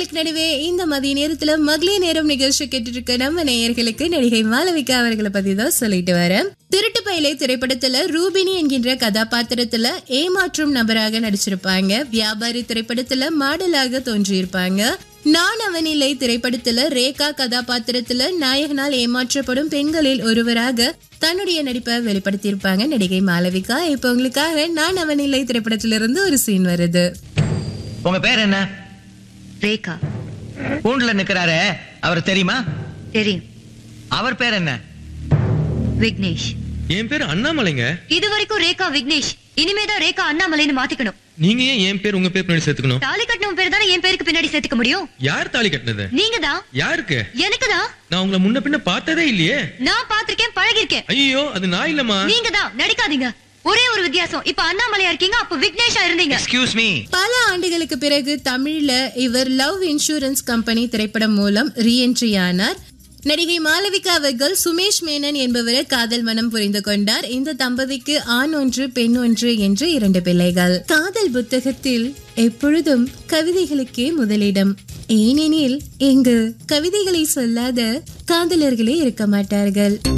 பாடல்களுக்கு நடுவே இந்த மதிய நேரத்துல மகளிர் நேரம் நிகழ்ச்சி கேட்டுட்டு இருக்க நம்ம நேயர்களுக்கு நடிகை மாளவிகா அவர்களை பத்தி தான் சொல்லிட்டு வரேன் திருட்டு பயிலை திரைப்படத்துல ரூபினி என்கின்ற கதாபாத்திரத்துல ஏமாற்றும் நபராக நடிச்சிருப்பாங்க வியாபாரி திரைப்படத்துல மாடலாக தோன்றியிருப்பாங்க நான் அவனில்லை திரைப்படத்துல ரேகா கதாபாத்திரத்துல நாயகனால் ஏமாற்றப்படும் பெண்களில் ஒருவராக தன்னுடைய நடிப்பை வெளிப்படுத்தியிருப்பாங்க நடிகை மாளவிகா இப்ப உங்களுக்காக நான் அவனில்லை திரைப்படத்திலிருந்து ஒரு சீன் வருது உங்க பேர் என்ன ரேகா கூண்டுல நிக்கிறாரே அவர் தெரியுமா தெரியும் அவர் பேர் என்ன விக்னேஷ் என் பேர் அண்ணாமலைங்க இது வரைக்கும் ரேகா விக்னேஷ் இனிமேதான் ரேகா அண்ணாமலைன்னு மாத்திக்கணும் நீங்க ஏன் என் பேர் உங்க பேர் பின்னாடி சேர்த்துக்கணும் தாலி கட்டணும் பேர் தானே என் பேருக்கு பின்னாடி சேர்த்துக்க முடியும் யார் தாலி கட்டினது நீங்க தான் யாருக்கு எனக்கு தான் நான் உங்களை முன்ன பின்ன பார்த்ததே இல்லையே நான் பாத்திருக்கேன் பழகிருக்கேன் ஐயோ அது நான் இல்லம்மா நீங்க தான் நடிக்காதீங்க ஒரே ஒரு வித்தியாசம் இப்ப அண்ணாமலையா இருக்கீங்க அப்ப விக்னேஷா இருந்தீங்க எக்ஸ்கியூஸ் மீ பல ஆண்டுகளுக்கு பிறகு தமிழ்ல இவர் லவ் இன்சூரன்ஸ் கம்பெனி திரைப்படம் மூலம் ரீஎன்ட்ரி ஆனார் நடிகை மாளவிகா அவர்கள் சுமேஷ் மேனன் என்பவரை காதல் மனம் புரிந்து கொண்டார் இந்த தம்பதிக்கு ஆண் ஒன்று பெண் ஒன்று என்று இரண்டு பிள்ளைகள் காதல் புத்தகத்தில் எப்பொழுதும் கவிதைகளுக்கே முதலிடம் ஏனெனில் இங்கு கவிதைகளை சொல்லாத காதலர்களே இருக்க மாட்டார்கள்